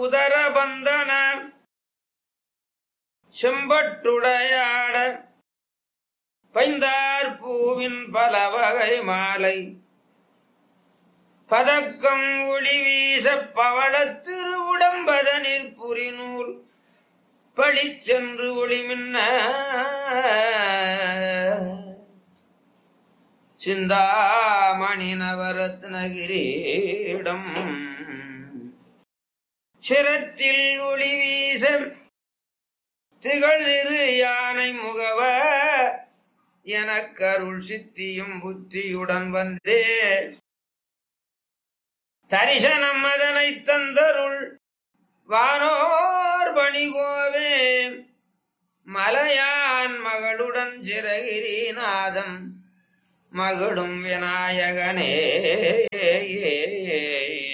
உதர பந்தன செம்பட்டுடையாட பைந்தார் பூவின் பல வகை மாலை பதக்கம் ஒளி வீச பவள திருவுடம்பதனில் புரிநூல் பழிச்சென்று ஒளிமின்ன சிந்தாமணி நவரத்னகிரீடம் சிரத்தில் ஒளி வீச திகழ்திரு யானை முகவ எனக்கருள் சித்தியும் புத்தியுடன் வந்தே தரிசனம் அதனை தந்தருள் வானோர் பணிகோவே மலையான் மகளுடன் சிறகிரிநாதம் மகளும் விநாயகனே